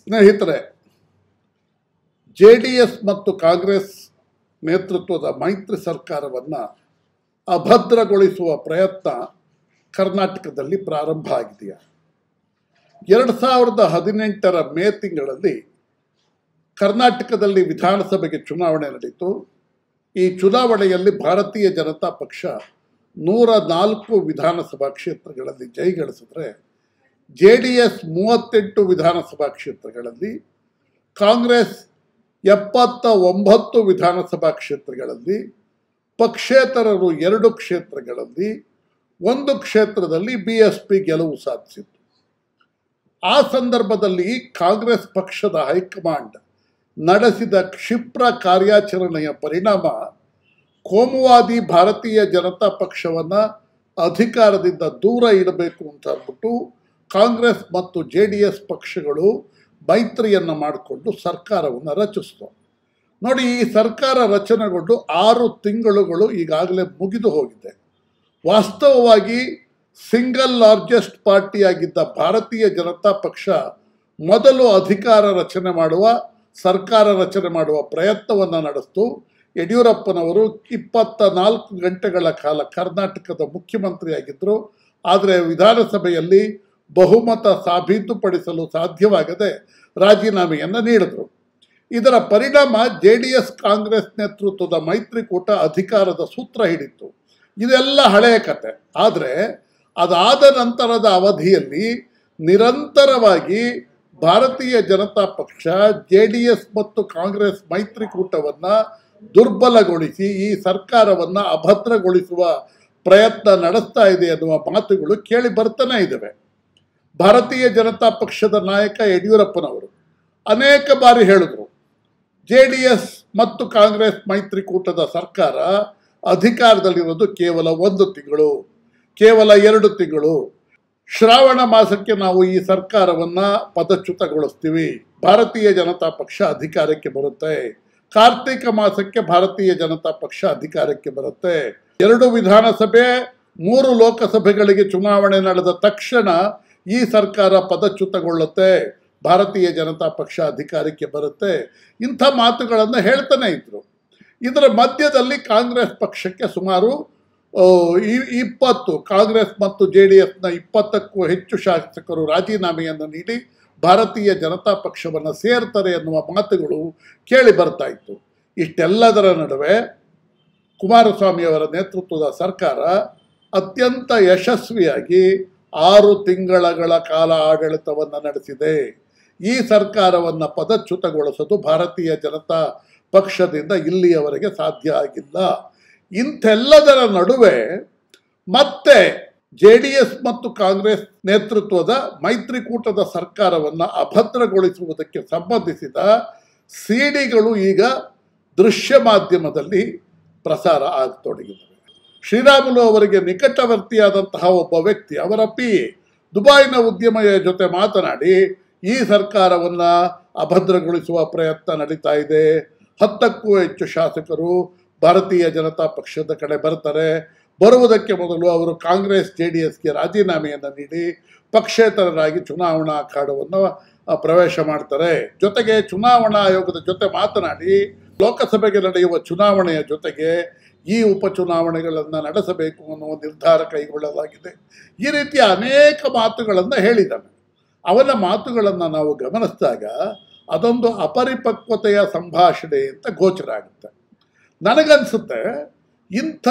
ಸ್ನೇಹಿತರೆ J D S ಮತ್ತು ಕಾಂಗ್ರೆಸ್ ನೇತೃತ್ವದ ಮೈತ್ರಿ ಸರ್ಕಾರವನ್ನು ಅಭದ್ರಗೊಳಿಸುವ ಪ್ರಯತ್ನ ಕರ್ನಾಟಕದಲ್ಲಿ ಪ್ರಾರಂಭ ಆಗಿದೆಯಾ ಎರಡು ಸಾವಿರದ ಹದಿನೆಂಟರ ಮೇ ತಿಂಗಳಲ್ಲಿ ಕರ್ನಾಟಕದಲ್ಲಿ ವಿಧಾನಸಭೆಗೆ ಚುನಾವಣೆ ನಡೀತು ಈ ಚುನಾವಣೆಯಲ್ಲಿ ಭಾರತೀಯ ಜನತಾ ಪಕ್ಷ ನೂರ ನಾಲ್ಕು ವಿಧಾನಸಭಾ ಕ್ಷೇತ್ರಗಳಲ್ಲಿ ಜಯಗಳಿಸಿದ್ರೆ ಜೆ ಡಿ ಎಸ್ ಮೂವತ್ತೆಂಟು ವಿಧಾನಸಭಾ ಕ್ಷೇತ್ರಗಳಲ್ಲಿ ಕಾಂಗ್ರೆಸ್ ಎಪ್ಪತ್ತ ಒಂಬತ್ತು ವಿಧಾನಸಭಾ ಕ್ಷೇತ್ರಗಳಲ್ಲಿ ಪಕ್ಷೇತರರು ಎರಡು ಕ್ಷೇತ್ರಗಳಲ್ಲಿ ಒಂದು ಕ್ಷೇತ್ರದಲ್ಲಿ ಬಿ ಎಸ್ ಪಿ ಗೆಲುವು ಸಾಧಿಸಿತು ಆ ಸಂದರ್ಭದಲ್ಲಿ ಕಾಂಗ್ರೆಸ್ ಪಕ್ಷದ ಹೈಕಮಾಂಡ್ ನಡೆಸಿದ ಕ್ಷಿಪ್ರ ಕಾರ್ಯಾಚರಣೆಯ ಪರಿಣಾಮ ಕೋಮುವಾದಿ ಭಾರತೀಯ ಜನತಾ ಪಕ್ಷವನ್ನು ಅಧಿಕಾರದಿಂದ ದೂರ ಇಡಬೇಕು ಅಂತ ಅಂದ್ಬಿಟ್ಟು ಕಾಂಗ್ರೆಸ್ ಮತ್ತು ಜೆ ಡಿ ಎಸ್ ಪಕ್ಷಗಳು ಮೈತ್ರಿಯನ್ನು ಮಾಡಿಕೊಂಡು ಸರ್ಕಾರವನ್ನು ರಚಿಸಿತು ನೋಡಿ ಈ ಸರ್ಕಾರ ರಚನೆಗೊಂಡು ಆರು ತಿಂಗಳುಗಳು ಈಗಾಗಲೇ ಮುಗಿದು ಹೋಗಿದೆ ವಾಸ್ತವವಾಗಿ ಸಿಂಗಲ್ ಲಾರ್ಜೆಸ್ಟ್ ಪಾರ್ಟಿಯಾಗಿದ್ದ ಭಾರತೀಯ ಜನತಾ ಪಕ್ಷ ಮೊದಲು ಅಧಿಕಾರ ರಚನೆ ಮಾಡುವ ಸರ್ಕಾರ ರಚನೆ ಮಾಡುವ ಪ್ರಯತ್ನವನ್ನು ನಡೆಸಿತು ಯಡಿಯೂರಪ್ಪನವರು ಇಪ್ಪತ್ತ ನಾಲ್ಕು ಗಂಟೆಗಳ ಕಾಲ ಕರ್ನಾಟಕದ ಮುಖ್ಯಮಂತ್ರಿಯಾಗಿದ್ದರು ಆದರೆ ವಿಧಾನಸಭೆಯಲ್ಲಿ ಬಹುಮತ ಸಾಬೀತುಪಡಿಸಲು ಸಾಧ್ಯವಾಗದೆ ರಾಜೀನಾಮೆಯನ್ನು ನೀಡಿದರು ಇದರ ಪರಿಣಾಮ ಜೆ ಡಿ ಎಸ್ ಕಾಂಗ್ರೆಸ್ ನೇತೃತ್ವದ ಮೈತ್ರಿಕೂಟ ಅಧಿಕಾರದ ಸೂತ್ರ ಹಿಡಿತು ಇದೆಲ್ಲ ಹಳೆಯ ಕತೆ ಆದರೆ ಅದಾದ ನಂತರದ ಅವಧಿಯಲ್ಲಿ ನಿರಂತರವಾಗಿ ಭಾರತೀಯ ಜನತಾ ಪಕ್ಷ ಜೆ ಡಿ ಎಸ್ ಮತ್ತು ಕಾಂಗ್ರೆಸ್ ಮೈತ್ರಿಕೂಟವನ್ನು ದುರ್ಬಲಗೊಳಿಸಿ ಈ ಸರ್ಕಾರವನ್ನು ಅಭದ್ರಗೊಳಿಸುವ ಪ್ರಯತ್ನ ನಡೆಸ್ತಾ ಇದೆ ಎನ್ನುವ ಮಾತುಗಳು ಕೇಳಿ ಬರ್ತಾನೆ ಇದ್ದಾವೆ ಭಾರತೀಯ ಜನತಾ ಪಕ್ಷದ ನಾಯಕ ಯಡಿಯೂರಪ್ಪನವರು ಅನೇಕ ಬಾರಿ ಹೇಳಿದರು ಜೆ ಡಿ ಎಸ್ ಮತ್ತು ಕಾಂಗ್ರೆಸ್ ಮೈತ್ರಿಕೂಟದ ಸರ್ಕಾರ ಅಧಿಕಾರದಲ್ಲಿರೋದು ಕೇವಲ ಒಂದು ತಿಂಗಳು ಕೇವಲ ಎರಡು ತಿಂಗಳು ಶ್ರಾವಣ ಮಾಸಕ್ಕೆ ನಾವು ಈ ಸರ್ಕಾರವನ್ನು ಪದಚ್ಯುತಗೊಳಿಸ್ತೀವಿ ಭಾರತೀಯ ಜನತಾ ಪಕ್ಷ ಅಧಿಕಾರಕ್ಕೆ ಬರುತ್ತೆ ಕಾರ್ತಿಕ ಮಾಸಕ್ಕೆ ಭಾರತೀಯ ಜನತಾ ಪಕ್ಷ ಅಧಿಕಾರಕ್ಕೆ ಬರುತ್ತೆ ಎರಡು ವಿಧಾನಸಭೆ ಮೂರು ಲೋಕಸಭೆಗಳಿಗೆ ಚುನಾವಣೆ ನಡೆದ ತಕ್ಷಣ ಈ ಸರ್ಕಾರ ಪದಚ್ಯುತಗೊಳ್ಳುತ್ತೆ ಭಾರತೀಯ ಜನತಾ ಪಕ್ಷ ಅಧಿಕಾರಕ್ಕೆ ಬರುತ್ತೆ ಇಂಥ ಮಾತುಗಳನ್ನು ಹೇಳ್ತಾನೆ ಇದ್ರು ಇದರ ಮಧ್ಯದಲ್ಲಿ ಕಾಂಗ್ರೆಸ್ ಪಕ್ಷಕ್ಕೆ ಸುಮಾರು ಆ, ಈ- ಇಪ್ಪತ್ತು ಕಾಂಗ್ರೆಸ್ ಮತ್ತು ಜೆ ಡಿ ಎಸ್ನ ಇಪ್ಪತ್ತಕ್ಕೂ ಹೆಚ್ಚು ಶಾಸಕರು ರಾಜೀನಾಮೆಯನ್ನು ನೀಡಿ ಭಾರತೀಯ ಜನತಾ ಪಕ್ಷವನ್ನು ಸೇರ್ತಾರೆ ಎನ್ನುವ ಮಾತುಗಳು ಕೇಳಿ ಬರ್ತಾ ಇತ್ತು ಇಷ್ಟೆಲ್ಲದರ ನಡುವೆ ಕುಮಾರಸ್ವಾಮಿಯವರ ನೇತೃತ್ವದ ಸರ್ಕಾರ ಅತ್ಯಂತ ಯಶಸ್ವಿಯಾಗಿ ಆರು ತಿಂಗಳಗಳ ಕಾಲ ಆಡಳಿತವನ್ನು ನಡೆಸಿದೆ ಈ ಸರ್ಕಾರವನ್ನು ಪದಚ್ಯುತಗೊಳಿಸೋದು ಭಾರತೀಯ ಜನತಾ ಪಕ್ಷದಿಂದ ಇಲ್ಲಿಯವರೆಗೆ ಸಾಧ್ಯ ಆಗಿಲ್ಲ ಇಂಥೆಲ್ಲದರ ನಡುವೆ ಮತ್ತೆ ಜೆ ಡಿ ಎಸ್ ಮತ್ತು ಕಾಂಗ್ರೆಸ್ ನೇತೃತ್ವದ ಮೈತ್ರಿಕೂಟದ ಸರ್ಕಾರವನ್ನು ಅಭದ್ರಗೊಳಿಸುವುದಕ್ಕೆ ಸಂಬಂಧಿಸಿದ ಸಿಡಿಗಳು ಈಗ ದೃಶ್ಯ ಮಾಧ್ಯಮದಲ್ಲಿ ಪ್ರಸಾರ ಆಗತೊಡಗಿವೆ ಶ್ರೀರಾಮುಲು ಅವರಿಗೆ ನಿಕಟವರ್ತಿಯಾದಂತಹ ಒಬ್ಬ ವ್ಯಕ್ತಿ ಅವರ ಪಿ ಎ ದುಬೈನ ಉದ್ಯಮೆಯ ಜೊತೆ ಮಾತನಾಡಿ ಈ ಸರ್ಕಾರವನ್ನು ಅಭದ್ರಗೊಳಿಸುವ ಪ್ರಯತ್ನ ನಡೀತಾ ಇದೆ ಹತ್ತಕ್ಕೂ ಹೆಚ್ಚು ಶಾಸಕರು ಭಾರತೀಯ ಜನತಾ ಪಕ್ಷದ ಕಡೆ ಬರ್ತಾರೆ ಬರುವುದಕ್ಕೆ ಮೊದಲು ಅವರು ಕಾಂಗ್ರೆಸ್ ಜೆ ಡಿ ಎಸ್ಗೆ ರಾಜೀನಾಮೆಯನ್ನು ನೀಡಿ ಪಕ್ಷೇತರರಾಗಿ ಚುನಾವಣಾ ಅಖಾಡವನ್ನು ಆ, ಪ್ರವೇಶ ಮಾಡ್ತಾರೆ ಜೊತೆಗೆ ಚುನಾವಣಾ ಆಯೋಗದ ಜೊತೆ ಮಾತನಾಡಿ ಲೋಕಸಭೆಗೆ ನಡೆಯುವ ಚುನಾವಣೆಯ ಜೊತೆಗೆ ಈ ಉಪಚುನಾವಣೆಗಳನ್ನು ನಡೆಸಬೇಕು ಅನ್ನುವ ನಿರ್ಧಾರ ಕೈಗೊಳ್ಳಲಾಗಿದೆ ಈ ರೀತಿಯ ಅನೇಕ ಮಾತುಗಳನ್ನು ಹೇಳಿದ್ದಾನೆ ಅವನ ಮಾತುಗಳನ್ನು ನಾವು ಗಮನಿಸಿದಾಗ ಅದೊಂದು ಅಪರಿಪಕ್ವತೆಯ ಸಂಭಾಷಣೆ ಅಂತ ಗೋಚರ ಆಗುತ್ತೆ ನನಗನ್ಸುತ್ತೆ ಇಂಥ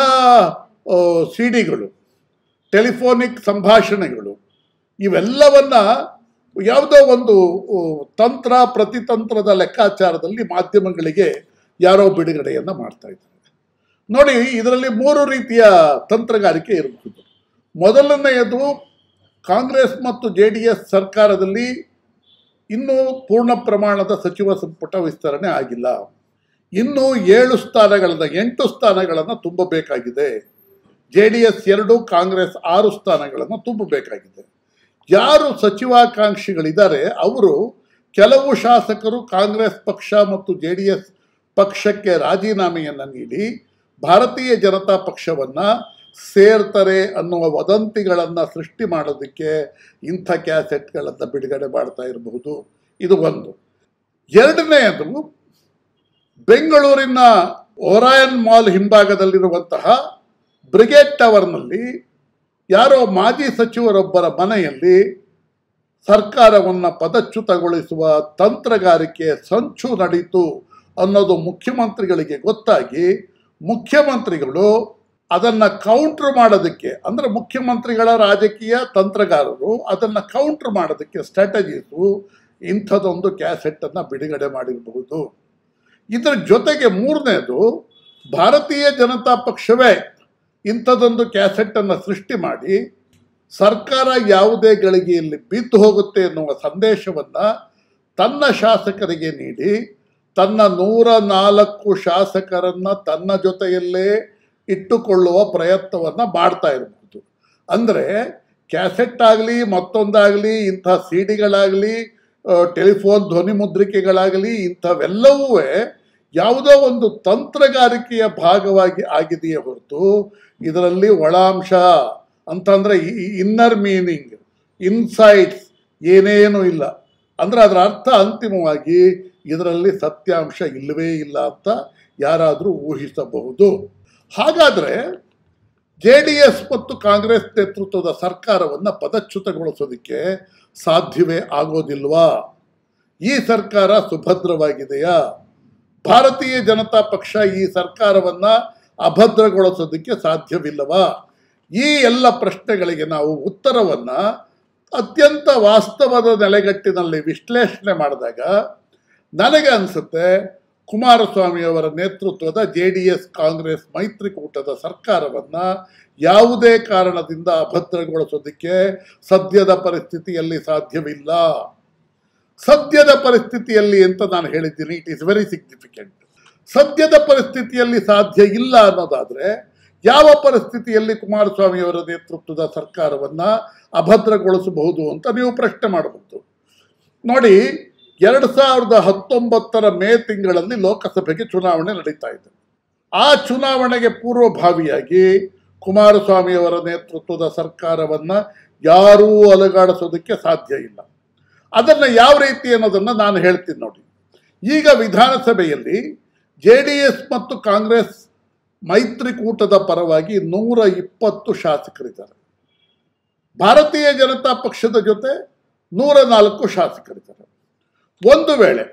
ಸಿಡಿಗಳು ಟೆಲಿಫೋನಿಕ್ ಸಂಭಾಷಣೆಗಳು ಇವೆಲ್ಲವನ್ನ ಯಾವುದೋ ಒಂದು ಆ, ತಂತ್ರ ಪ್ರತಿತಂತ್ರದ ಲೆಕ್ಕಾಚಾರದಲ್ಲಿ ಮಾಧ್ಯಮಗಳಿಗೆ ಯಾರೋ ಬಿಡುಗಡೆಯನ್ನು ಮಾಡ್ತಾ ಇದ್ದಾರೆ ನೋಡಿ ಇದರಲ್ಲಿ ಮೂರು ರೀತಿಯ ತಂತ್ರಗಾರಿಕೆ ಇರಬಹುದು ಮೊದಲನೆಯದು ಕಾಂಗ್ರೆಸ್ ಮತ್ತು ಜೆ ಡಿ ಎಸ್ ಸರ್ಕಾರದಲ್ಲಿ ಇನ್ನೂ ಪೂರ್ಣ ಪ್ರಮಾಣದ ಸಚಿವ ಸಂಪುಟ ವಿಸ್ತರಣೆ ಆಗಿಲ್ಲ ಇನ್ನೂ ಏಳು ಸ್ಥಾನಗಳನ್ನು ಎಂಟು ಸ್ಥಾನಗಳನ್ನು ತುಂಬಬೇಕಾಗಿದೆ ಜೆ ಡಿ ಎಸ್ ಎರಡು ಕಾಂಗ್ರೆಸ್ ಆರು ಸ್ಥಾನಗಳನ್ನು ತುಂಬಬೇಕಾಗಿದೆ ಯಾರು ಸಚಿವಾಕಾಂಕ್ಷಿಗಳಿದ್ದಾರೆ ಅವರು ಕೆಲವು ಶಾಸಕರು ಕಾಂಗ್ರೆಸ್ ಪಕ್ಷ ಮತ್ತು ಜೆ ಡಿ ಎಸ್ ಪಕ್ಷಕ್ಕೆ ರಾಜೀನಾಮೆಯನ್ನು ನೀಡಿ ಭಾರತೀಯ ಜನತಾ ಪಕ್ಷವನ್ನು ಸೇರ್ತಾರೆ ಅನ್ನುವ ವದಂತಿಗಳನ್ನು ಸೃಷ್ಟಿ ಮಾಡೋದಕ್ಕೆ ಇಂಥ ಕ್ಯಾಸೆಟ್ಗಳನ್ನು ಬಿಡುಗಡೆ ಮಾಡ್ತಾ ಇರಬಹುದು ಇದು ಒಂದು ಎರಡನೆಯದು ಬೆಂಗಳೂರಿನ ಓರಾಯನ್ ಮಾಲ್ ಹಿಂಭಾಗದಲ್ಲಿರುವಂತಹ ಬ್ರಿಗೇಡ್ ಟವರ್ನಲ್ಲಿ ಯಾರೋ ಮಾಜಿ ಸಚಿವರೊಬ್ಬರ ಮನೆಯಲ್ಲಿ ಸರ್ಕಾರವನ್ನು ಪದಚ್ಯುತಗೊಳಿಸುವ ತಂತ್ರಗಾರಿಕೆ ಸಂಚು ನಡೀತು ಅನ್ನೋದು ಮುಖ್ಯಮಂತ್ರಿಗಳಿಗೆ ಗೊತ್ತಾಗಿ ಮುಖ್ಯಮಂತ್ರಿಗಳು ಅದನ್ನು ಕೌಂಟ್ರ್ ಮಾಡೋದಕ್ಕೆ ಅಂದರೆ ಮುಖ್ಯಮಂತ್ರಿಗಳ ರಾಜಕೀಯ ತಂತ್ರಗಾರರು ಅದನ್ನು ಕೌಂಟ್ರ್ ಮಾಡೋದಕ್ಕೆ ಸ್ಟ್ರಾಟಜೀಸು ಇಂಥದ್ದೊಂದು ಕ್ಯಾಸೆಟ್ಟನ್ನು ಬಿಡುಗಡೆ ಮಾಡಿರಬಹುದು ಇದರ ಜೊತೆಗೆ ಮೂರನೇದು ಭಾರತೀಯ ಜನತಾ ಪಕ್ಷವೇ ಇಂಥದ್ದೊಂದು ಕ್ಯಾಸೆಟ್ಟನ್ನು ಸೃಷ್ಟಿ ಮಾಡಿ ಸರ್ಕಾರ ಯಾವುದೇ ಗಳಿಗೆಯಲ್ಲಿ ಬಿದ್ದು ಹೋಗುತ್ತೆ ಎನ್ನುವ ಸಂದೇಶವನ್ನು ತನ್ನ ಶಾಸಕರಿಗೆ ನೀಡಿ ತನ್ನ ನೂರ ನಾಲ್ಕು ಶಾಸಕರನ್ನು ತನ್ನ ಜೊತೆಯಲ್ಲೇ ಇಟ್ಟುಕೊಳ್ಳುವ ಪ್ರಯತ್ನವನ್ನು ಮಾಡ್ತಾ ಇರಬಹುದು ಅಂದರೆ ಕ್ಯಾಸೆಟ್ ಆಗಲಿ ಮತ್ತೊಂದಾಗಲಿ ಇಂಥ ಸಿ ಡಿಗಳಾಗಲಿ ಟೆಲಿಫೋನ್ ಧ್ವನಿ ಮುದ್ರಿಕೆಗಳಾಗಲಿ ಇಂಥವೆಲ್ಲವೂ ಯಾವುದೋ ಒಂದು ತಂತ್ರಗಾರಿಕೆಯ ಭಾಗವಾಗಿ ಆಗಿದೆಯೇ ಹೊರತು ಇದರಲ್ಲಿ ಒಳಾಂಶ ಅಂತಂದರೆ ಇನ್ನರ್ ಮೀನಿಂಗ್ ಇನ್ಸೈಟ್ಸ್ ಏನೇನೂ ಇಲ್ಲ ಅಂದರೆ ಅದರ ಅರ್ಥ ಅಂತಿಮವಾಗಿ ಇದರಲ್ಲಿ ಸತ್ಯಾಂಶ ಇಲ್ಲವೇ ಇಲ್ಲ ಅಂತ ಯಾರಾದರೂ ಊಹಿಸಬಹುದು ಹಾಗಾದರೆ ಜೆ ಡಿ ಎಸ್ ಮತ್ತು ಕಾಂಗ್ರೆಸ್ ನೇತೃತ್ವದ ಸರ್ಕಾರವನ್ನು ಪದಚ್ಯುತಗೊಳಿಸೋದಕ್ಕೆ ಸಾಧ್ಯವೇ ಆಗೋದಿಲ್ವಾ ಈ ಸರ್ಕಾರ ಸುಭದ್ರವಾಗಿದೆಯಾ ಭಾರತೀಯ ಜನತಾ ಪಕ್ಷ ಈ ಸರ್ಕಾರವನ್ನು ಅಭದ್ರಗೊಳಿಸೋದಕ್ಕೆ ಸಾಧ್ಯವಿಲ್ಲವಾ ಈ ಎಲ್ಲ ಪ್ರಶ್ನೆಗಳಿಗೆ ನಾವು ಉತ್ತರವನ್ನು ಅತ್ಯಂತ ವಾಸ್ತವದ ನೆಲೆಗಟ್ಟಿನಲ್ಲಿ ವಿಶ್ಲೇಷಣೆ ಮಾಡಿದಾಗ ನನಗೆ ಅನಿಸುತ್ತೆ ಕುಮಾರಸ್ವಾಮಿಯವರ ನೇತೃತ್ವದ ಜೆ ಡಿ ಎಸ್ ಕಾಂಗ್ರೆಸ್ ಮೈತ್ರಿಕೂಟದ ಸರ್ಕಾರವನ್ನು ಯಾವುದೇ ಕಾರಣದಿಂದ ಅಭದ್ರಗೊಳಿಸೋದಕ್ಕೆ ಸದ್ಯದ ಪರಿಸ್ಥಿತಿಯಲ್ಲಿ ಸಾಧ್ಯವಿಲ್ಲ ಸದ್ಯದ ಪರಿಸ್ಥಿತಿಯಲ್ಲಿ ಅಂತ ನಾನು ಹೇಳಿದ್ದೀನಿ ಇಟ್ ಈಸ್ ವೆರಿ ಸಿಗ್ನಿಫಿಕೆಂಟ್ ಸದ್ಯದ ಪರಿಸ್ಥಿತಿಯಲ್ಲಿ ಸಾಧ್ಯ ಇಲ್ಲ ಅನ್ನೋದಾದರೆ ಯಾವ ಪರಿಸ್ಥಿತಿಯಲ್ಲಿ ಕುಮಾರಸ್ವಾಮಿಯವರ ನೇತೃತ್ವದ ಸರ್ಕಾರವನ್ನು ಅಭದ್ರಗೊಳಿಸಬಹುದು ಅಂತ ನೀವು ಪ್ರಶ್ನೆ ಮಾಡಬಹುದು ನೋಡಿ ಎರಡು ಸಾವಿರದ ಹತ್ತೊಂಬತ್ತರ ಮೇ ತಿಂಗಳಲ್ಲಿ ಲೋಕಸಭೆಗೆ ಚುನಾವಣೆ ನಡೀತಾ ಇದೆ ಆ ಚುನಾವಣೆಗೆ ಪೂರ್ವಭಾವಿಯಾಗಿ ಕುಮಾರಸ್ವಾಮಿಯವರ ನೇತೃತ್ವದ ಸರ್ಕಾರವನ್ನು ಯಾರೂ ಅಲುಗಾಡಿಸೋದಕ್ಕೆ ಸಾಧ್ಯ ಇಲ್ಲ ಅದನ್ನು ಯಾವ ರೀತಿ ಅನ್ನೋದನ್ನು ನಾನು ಹೇಳ್ತೀನಿ ನೋಡಿ ಈಗ ವಿಧಾನಸಭೆಯಲ್ಲಿ ಜೆ ಡಿ ಎಸ್ ಮತ್ತು ಕಾಂಗ್ರೆಸ್ ಮೈತ್ರಿಕೂಟದ ಪರವಾಗಿ ನೂರ ಇಪ್ಪತ್ತು ಶಾಸಕರಿದ್ದಾರೆ ಭಾರತೀಯ ಜನತಾ ಪಕ್ಷದ ಜೊತೆ ನೂರ ನಾಲ್ಕು ಶಾಸಕರಿದ್ದಾರೆ ಒಂದು ವೇಳೆ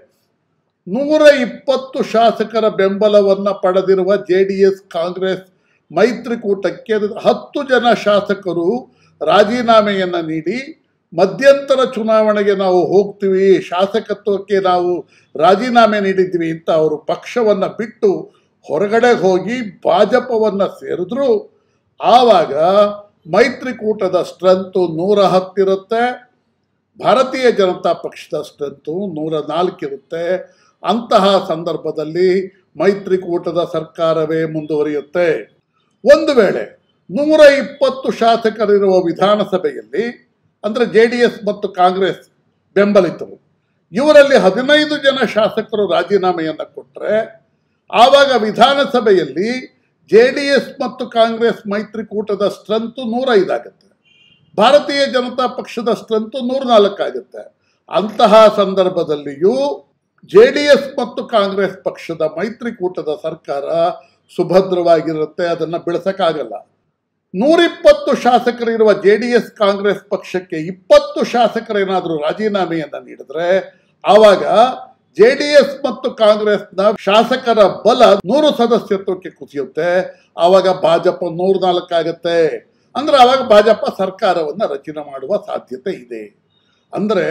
ನೂರ ಇಪ್ಪತ್ತು ಶಾಸಕರ ಬೆಂಬಲವನ್ನು ಪಡೆದಿರುವ ಜೆ ಡಿ ಎಸ್ ಕಾಂಗ್ರೆಸ್ ಮೈತ್ರಿಕೂಟಕ್ಕೆ ಹತ್ತು ಜನ ಶಾಸಕರು ರಾಜೀನಾಮೆಯನ್ನು ನೀಡಿ ಮಧ್ಯಂತರ ಚುನಾವಣೆಗೆ ನಾವು ಹೋಗ್ತೀವಿ ಶಾಸಕತ್ವಕ್ಕೆ ನಾವು ರಾಜೀನಾಮೆ ನೀಡಿದ್ವಿ ಅಂತ ಅವರು ಪಕ್ಷವನ್ನು ಬಿಟ್ಟು ಹೊರಗಡೆ ಹೋಗಿ ಭಾಜಪವನ್ನು ಸೇರಿದ್ರು ಆವಾಗ ಮೈತ್ರಿಕೂಟದ ಸ್ಟ್ರೆಂತು ನೂರ ಹತ್ತಿರುತ್ತೆ ಭಾರತೀಯ ಜನತಾ ಪಕ್ಷದ ಸ್ಟ್ರೆಂತು ನೂರ ನಾಲ್ಕಿರುತ್ತೆ ಅಂತಹ ಸಂದರ್ಭದಲ್ಲಿ ಮೈತ್ರಿಕೂಟದ ಸರ್ಕಾರವೇ ಮುಂದುವರಿಯುತ್ತೆ ಒಂದು ವೇಳೆ ನೂರ ಇಪ್ಪತ್ತು ಶಾಸಕರಿರುವ ವಿಧಾನಸಭೆಯಲ್ಲಿ ಅಂದರೆ ಜೆ ಡಿ ಎಸ್ ಮತ್ತು ಕಾಂಗ್ರೆಸ್ ಬೆಂಬಲಿತರು ಇವರಲ್ಲಿ ಹದಿನೈದು ಜನ ಶಾಸಕರು ರಾಜೀನಾಮೆಯನ್ನು ಕೊಟ್ಟರೆ ಆವಾಗ ವಿಧಾನಸಭೆಯಲ್ಲಿ ಜೆ ಡಿ ಎಸ್ ಮತ್ತು ಕಾಂಗ್ರೆಸ್ ಮೈತ್ರಿಕೂಟದ ಸ್ಟ್ರೆಂತು ನೂರೈದಾಗುತ್ತೆ ಭಾರತೀಯ ಜನತಾ ಪಕ್ಷದ ಸ್ಟ್ರೆಂತು ನೂರ ನಾಲ್ಕಾಗುತ್ತೆ ಅಂತಹ ಸಂದರ್ಭದಲ್ಲಿಯೂ ಜೆ ಡಿ ಎಸ್ ಮತ್ತು ಕಾಂಗ್ರೆಸ್ ಪಕ್ಷದ ಮೈತ್ರಿಕೂಟದ ಸರ್ಕಾರ ಸುಭದ್ರವಾಗಿರುತ್ತೆ ಅದನ್ನು ಬೆಳೆಸಕ್ಕಾಗಲ್ಲ ನೂರಿಪ್ಪತ್ತು ಶಾಸಕರಿರುವ ಜೆ ಡಿ ಎಸ್ ಕಾಂಗ್ರೆಸ್ ಪಕ್ಷಕ್ಕೆ ಇಪ್ಪತ್ತು ಶಾಸಕರೇನಾದರೂ ರಾಜೀನಾಮೆಯನ್ನು ನೀಡಿದ್ರೆ ಆವಾಗ ಜೆ ಡಿ ಎಸ್ ಮತ್ತು ಕಾಂಗ್ರೆಸ್ನ ಶಾಸಕರ ಬಲ ನೂರು ಸದಸ್ಯತ್ವಕ್ಕೆ ಕುಸಿಯುತ್ತೆ ಆವಾಗ ಭಾಜಪ ನೂರ ನಾಲ್ಕಾಗುತ್ತೆ ಅಂದ್ರೆ ಆವಾಗ ಭಾಜಪ ಸರ್ಕಾರವನ್ನು ರಚನೆ ಮಾಡುವ ಸಾಧ್ಯತೆ ಇದೆ ಅಂದರೆ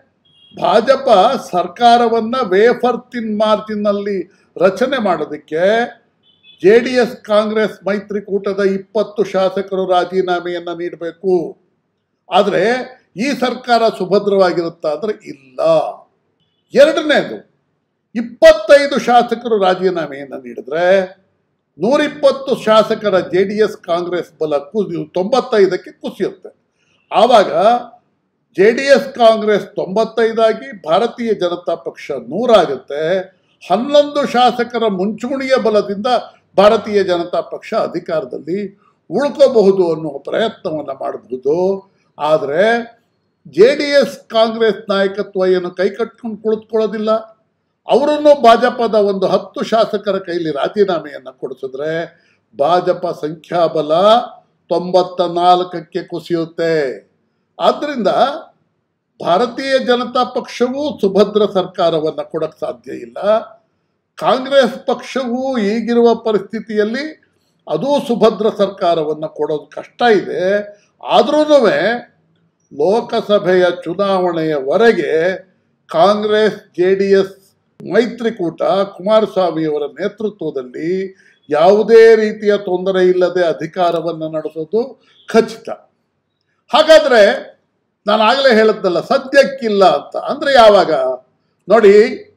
ಭಾಜಪ ಸರ್ಕಾರವನ್ನು ವೇಫರ್ ತಿನ್ ಮಾರ್ಜಿನ್ನಲ್ಲಿ ರಚನೆ ಮಾಡೋದಕ್ಕೆ ಜೆ ಡಿ ಎಸ್ ಕಾಂಗ್ರೆಸ್ ಮೈತ್ರಿಕೂಟದ ಇಪ್ಪತ್ತು ಶಾಸಕರು ರಾಜೀನಾಮೆಯನ್ನು ನೀಡಬೇಕು ಆದರೆ ಈ ಸರ್ಕಾರ ಸುಭದ್ರವಾಗಿರುತ್ತಾ ಅಂದರೆ ಇಲ್ಲ ಎರಡನೇದು ಇಪ್ಪತ್ತೈದು ಶಾಸಕರು ರಾಜೀನಾಮೆಯನ್ನು ನೀಡಿದ್ರೆ ನೂರಿಪ್ಪತ್ತು ಶಾಸಕರ ಜೆ ಡಿ ಎಸ್ ಕಾಂಗ್ರೆಸ್ ಬಲ ಕುಸಿ ತೊಂಬತ್ತೈದಕ್ಕೆ ಕುಸಿಯುತ್ತೆ ಆವಾಗ ಜೆ ಡಿ ಎಸ್ ಕಾಂಗ್ರೆಸ್ ತೊಂಬತ್ತೈದಾಗಿ ಭಾರತೀಯ ಜನತಾ ಪಕ್ಷ ನೂರಾಗುತ್ತೆ ಹನ್ನೊಂದು ಶಾಸಕರ ಮುಂಚೂಣಿಯ ಬಲದಿಂದ ಭಾರತೀಯ ಜನತಾ ಪಕ್ಷ ಅಧಿಕಾರದಲ್ಲಿ ಉಳ್ಕೋಬಹುದು ಅನ್ನುವ ಪ್ರಯತ್ನವನ್ನು ಮಾಡಬಹುದು ಆದರೆ ಜೆ ಡಿ ಎಸ್ ಕಾಂಗ್ರೆಸ್ ನಾಯಕತ್ವ ಏನು ಕೈ ಕಟ್ಕೊಂಡು ಕುಳಿತುಕೊಳ್ಳೋದಿಲ್ಲ ಅವರನ್ನು ಭಾಜಪದ ಒಂದು ಹತ್ತು ಶಾಸಕರ ಕೈಲಿ ರಾಜೀನಾಮೆಯನ್ನು ಕೊಡಿಸಿದ್ರೆ ಭಾಜಪ ಸಂಖ್ಯಾಬಲ ತೊಂಬತ್ತ ನಾಲ್ಕಕ್ಕೆ ಕುಸಿಯುತ್ತೆ ಆದ್ದರಿಂದ ಭಾರತೀಯ ಜನತಾ ಪಕ್ಷವೂ ಸುಭದ್ರ ಸರ್ಕಾರವನ್ನು ಕೊಡಕ್ಕೆ ಸಾಧ್ಯ ಇಲ್ಲ ಕಾಂಗ್ರೆಸ್ ಪಕ್ಷವೂ ಈಗಿರುವ ಪರಿಸ್ಥಿತಿಯಲ್ಲಿ ಅದೂ ಸುಭದ್ರ ಸರ್ಕಾರವನ್ನು ಕೊಡೋದು ಕಷ್ಟ ಇದೆ ಆದ್ರೂ ಲೋಕಸಭೆಯ ಚುನಾವಣೆಯವರೆಗೆ ಕಾಂಗ್ರೆಸ್ ಜೆ ಡಿ ಎಸ್ ಮೈತ್ರಿಕೂಟ ಕುಮಾರಸ್ವಾಮಿಯವರ ನೇತೃತ್ವದಲ್ಲಿ ಯಾವುದೇ ರೀತಿಯ ತೊಂದರೆ ಇಲ್ಲದೆ ಅಧಿಕಾರವನ್ನು ನಡೆಸೋದು ಖಚಿತ ಹಾಗಾದರೆ ನಾನು ಆಗಲೇ ಹೇಳಿದ್ನಲ್ಲ ಸದ್ಯಕ್ಕಿಲ್ಲ ಅಂತ ಅಂದರೆ ಯಾವಾಗ ನೋಡಿ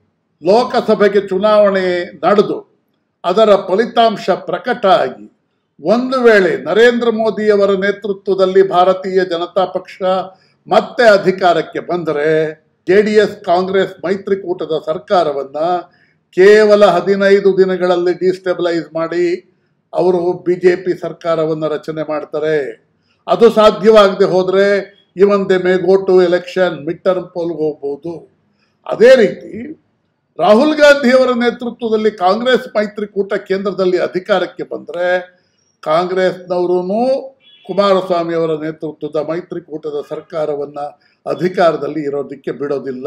ಲೋಕಸಭೆಗೆ ಚುನಾವಣೆ ನಡೆದು ಅದರ ಫಲಿತಾಂಶ ಪ್ರಕಟ ಆಗಿ ಒಂದು ವೇಳೆ ನರೇಂದ್ರ ಮೋದಿಯವರ ನೇತೃತ್ವದಲ್ಲಿ ಭಾರತೀಯ ಜನತಾ ಪಕ್ಷ ಮತ್ತೆ ಅಧಿಕಾರಕ್ಕೆ ಬಂದರೆ ಜೆ ಡಿ ಎಸ್ ಕಾಂಗ್ರೆಸ್ ಮೈತ್ರಿಕೂಟದ ಸರ್ಕಾರವನ್ನು ಕೇವಲ ಹದಿನೈದು ದಿನಗಳಲ್ಲಿ ಡಿಸ್ಟೆಬಲೈಸ್ ಮಾಡಿ ಅವರು ಬಿ ಜೆ ಪಿ ಸರ್ಕಾರವನ್ನು ರಚನೆ ಮಾಡ್ತಾರೆ ಅದು ಸಾಧ್ಯವಾಗದೆ ಹೋದರೆ even they may go to election mid term ಪೋಲ್ಗೆ ಹೋಗ್ಬೋದು ಅದೇ ರೀತಿ ರಾಹುಲ್ ಗಾಂಧಿಯವರ ನೇತೃತ್ವದಲ್ಲಿ ಕಾಂಗ್ರೆಸ್ ಮೈತ್ರಿಕೂಟ ಕೇಂದ್ರದಲ್ಲಿ ಅಧಿಕಾರಕ್ಕೆ ಬಂದರೆ ಕಾಂಗ್ರೆಸ್ನವರು ಕುಮಾರಸ್ವಾಮಿಯವರ ನೇತೃತ್ವದ ಮೈತ್ರಿಕೂಟದ ಸರ್ಕಾರವನ್ನು ಅಧಿಕಾರದಲ್ಲಿ ಇರೋದಕ್ಕೆ ಬಿಡೋದಿಲ್ಲ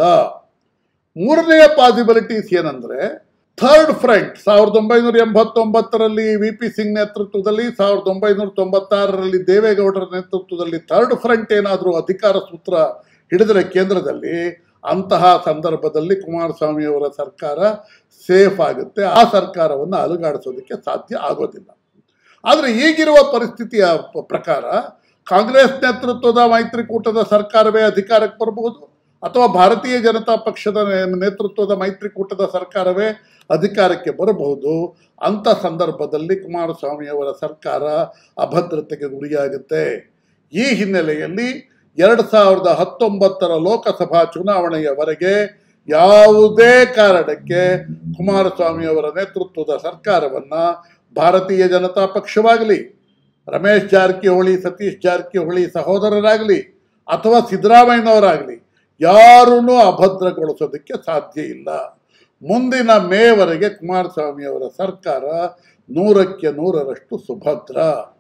ಮೂರನೆಯ ಪಾಸಿಬಿಲಿಟೀಸ್ ಏನಂದ್ರೆ ಥರ್ಡ್ ಫ್ರಂಟ್ ಸಾವಿರದ ಒಂಬೈನೂರ ಎಂಬತ್ತೊಂಬತ್ತರಲ್ಲಿ ವಿ ಪಿ ಸಿಂಗ್ ನೇತೃತ್ವದಲ್ಲಿ ಸಾವಿರದ ಒಂಬೈನೂರ ತೊಂಬತ್ತಾರರಲ್ಲಿ ದೇವೇಗೌಡರ ನೇತೃತ್ವದಲ್ಲಿ ಥರ್ಡ್ ಫ್ರಂಟ್ ಏನಾದರೂ ಅಧಿಕಾರ ಸೂತ್ರ ಹಿಡಿದರೆ ಕೇಂದ್ರದಲ್ಲಿ ಅಂತಹ ಸಂದರ್ಭದಲ್ಲಿ ಕುಮಾರಸ್ವಾಮಿಯವರ ಸರ್ಕಾರ ಸೇಫ್ ಆಗುತ್ತೆ ಆ ಸರ್ಕಾರವನ್ನು ಅಲುಗಾಡಿಸೋದಕ್ಕೆ ಸಾಧ್ಯ ಆಗೋದಿಲ್ಲ ಆದರೆ ಈಗಿರುವ ಪರಿಸ್ಥಿತಿಯ ಪ- ಪ್ರಕಾರ ಕಾಂಗ್ರೆಸ್ ನೇತೃತ್ವದ ಮೈತ್ರಿಕೂಟದ ಸರ್ಕಾರವೇ ಅಧಿಕಾರಕ್ಕೆ ಬರಬಹುದು ಅಥವಾ ಭಾರತೀಯ ಜನತಾ ಪಕ್ಷದ ನೇ- ನೇತೃತ್ವದ ಮೈತ್ರಿಕೂಟದ ಸರ್ಕಾರವೇ ಅಧಿಕಾರಕ್ಕೆ ಬರಬಹುದು ಅಂಥ ಸಂದರ್ಭದಲ್ಲಿ ಕುಮಾರಸ್ವಾಮಿಯವರ ಸರ್ಕಾರ ಅಭದ್ರತೆಗೆ ಗುರಿಯಾಗುತ್ತೆ ಈ ಹಿನ್ನೆಲೆಯಲ್ಲಿ ಎರಡು ಸಾವಿರದ ಹತ್ತೊಂಬತ್ತರ ಲೋಕಸಭಾ ಚುನಾವಣೆಯವರೆಗೆ ಯಾವುದೇ ಕಾರಣಕ್ಕೆ ಕುಮಾರಸ್ವಾಮಿಯವರ ನೇತೃತ್ವದ ಸರ್ಕಾರವನ್ನು ಭಾರತೀಯ ಜನತಾ ಪಕ್ಷವಾಗಲಿ ರಮೇಶ್ ಜಾರಕಿಹೊಳಿ ಸತೀಶ್ ಜಾರಕಿಹೊಳಿ ಸಹೋದರರಾಗಲಿ ಅಥವಾ ಸಿದ್ದರಾಮಯ್ಯನವರಾಗಲಿ ಯಾರನ್ನೂ ಅಭದ್ರಗೊಳಿಸೋದಕ್ಕೆ ಸಾಧ್ಯ ಇಲ್ಲ ಮುಂದಿನ ಮೇವರೆಗೆ ಕುಮಾರಸ್ವಾಮಿಯವರ ಸರ್ಕಾರ ನೂರಕ್ಕೆ ನೂರರಷ್ಟು ಸುಭದ್ರ